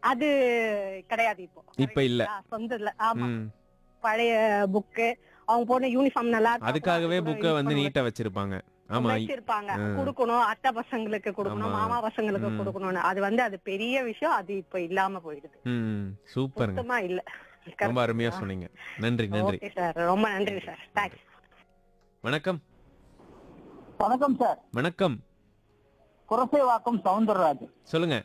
அது கிடையாது இப்போ இப்ப இல்ல ஆ, சொந்த இல்ல ஆமா ம் பழைய புக்கு அவங்க போன யூனிஃபார்ம் நல்லா இருந்தா அதுக்காகவே கூட புக்கை use வந்து பண்ண நீட்டா வச்சிருப்பாங்க ஆமா வச்சிருப்பாங்க ஆ. குடுக்கணும் அத்தை பசங்களுக்கு கொடுக்கணும் ஆமா. மாமா பசங்களுக்கு ம். கொடுக்கணும்னு அது வந்து அது பெரிய விஷயம் அது இப்ப இல்லாம போயிடுது ம் சூப்பருங்க சுத்தமா இல்ல ரொம்ப அருமையா சொன்னீங்க நன்றி நன்றி ஓகே சார் ரொம்ப நன்றி சார் தேங்க்ஸ் வணக்கம் வணக்கம் சார் வணக்கம் குரசைவாக்கம் சவுந்தரராஜ் சொல்லுங்க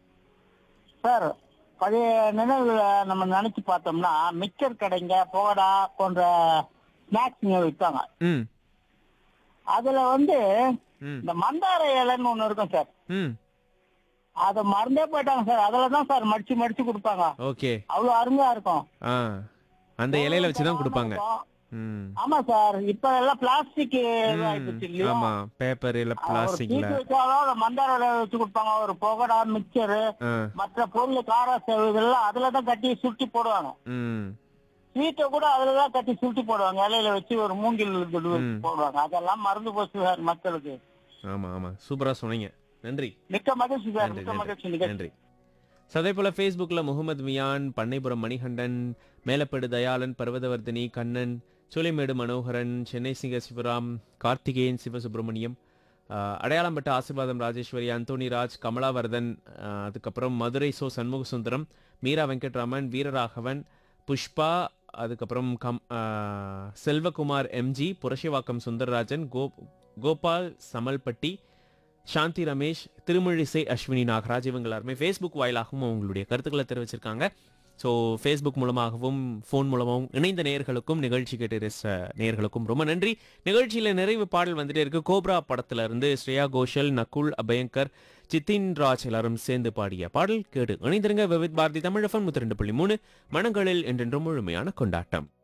சார் பழைய நினைவுகளை நம்ம நினைச்சு பார்த்தோம்னா மிக்சர் கடைங்க போகடா போன்ற ஸ்நாக்ஸ் விற்பாங்க ம் அதுல வந்து ம் இந்த மந்தார இலைன்னு ஒண்ணு இருக்கும் சார் ம் அதை மறந்தே போயிட்டாங்க சார் அதுல தான் சார் மடிச்சு மடிச்சு கொடுப்பாங்க ஓகே அவ்வளவு அருமையா இருக்கும் ஆ அந்த இலையில வச்சு தான் கொடுப்பாங்க இருக்கும். ம் ஆமா சார் இப்ப எல்லாம் பிளாஸ்டிக் ம், ஆயிடுச்சு இல்லையா ஆமா பேப்பர் இல்ல ஒரு பிளாஸ்டிக்ல சீட்டு வச்சாலும் அந்த மந்தார இலையை வச்சு கொடுப்பாங்க ஒரு புகடா மிக்சரு ஆ மற்ற பொருள் கார சேவு இதெல்லாம் அதுல தான் கட்டி சுருட்டி போடுவாங்க ம் ஸ்வீட்டை கூட அதுலதான் கட்டி சுருட்டி போடுவாங்க இலையில வச்சு ஒரு மூங்கில் இது வச்சு ம். போடுவாங்க அதெல்லாம் மறந்து போச்சு சார் மக்களுக்கு ஆமா ஆமா சூப்பரா சொன்னீங்க நன்றி மிக்க மகிழ்ச்சி சார் நன்றி மிக்க மகிழ்ச்சி நன்றி நிகழ்ச்சி நன்றி So, அதே போல ஃபேஸ்புக்கில் முகமது மியான் பண்ணைபுரம் மணிகண்டன் மேலப்படு தயாளன் பர்வதவர்தினி கண்ணன் சோலைமேடு மனோகரன் சென்னை சிங்க சிவராம் கார்த்திகேயன் சிவசுப்பிரமணியம் ஆஹ், அடையாளம்பட்ட ஆசீர்வாதம் ராஜேஸ்வரி அந்தோனி ராஜ் கமலாவர்தன் ஆஹ், அதுக்கப்புறம் மதுரை சோ சண்முக சுந்தரம் மீரா வெங்கட்ராமன் வீரராகவன் புஷ்பா அதுக்கப்புறம் கம் ஆஹ், செல்வகுமார் எம்ஜி புரஷிவாக்கம் சுந்தரராஜன் கோ கோபால் சமல்பட்டி சாந்தி ரமேஷ் திருமழிசை அஸ்வினி நாகராஜ் இவங்க எல்லாருமே ஃபேஸ்புக் வாயிலாகவும் அவங்களுடைய கருத்துக்களை தெரிவிச்சிருக்காங்க ஸோ ஃபேஸ்புக் மூலமாகவும் ஃபோன் மூலமாகவும் இணைந்த நேயர்களுக்கும் நிகழ்ச்சி கேட்டு ரசித்த நேயர்களுக்கும் ரொம்ப நன்றி நிகழ்ச்சியில் நிறைவு பாடல் வந்துட்டே இருக்கு கோப்ரா படத்துல இருந்து ஸ்ரேயா கோஷல் நகுல் அபயங்கர் சித்தின் ராஜ் எல்லாரும் சேர்ந்து பாடிய பாடல் கேட்டு இணைந்திருங்க விவித் பாரதி தமிழ் எஃப்எம் நூற்றி ரெண்டு புள்ளி மூணு மனங்களில் என்றென்றும் முழுமையான கொண்டாட்டம்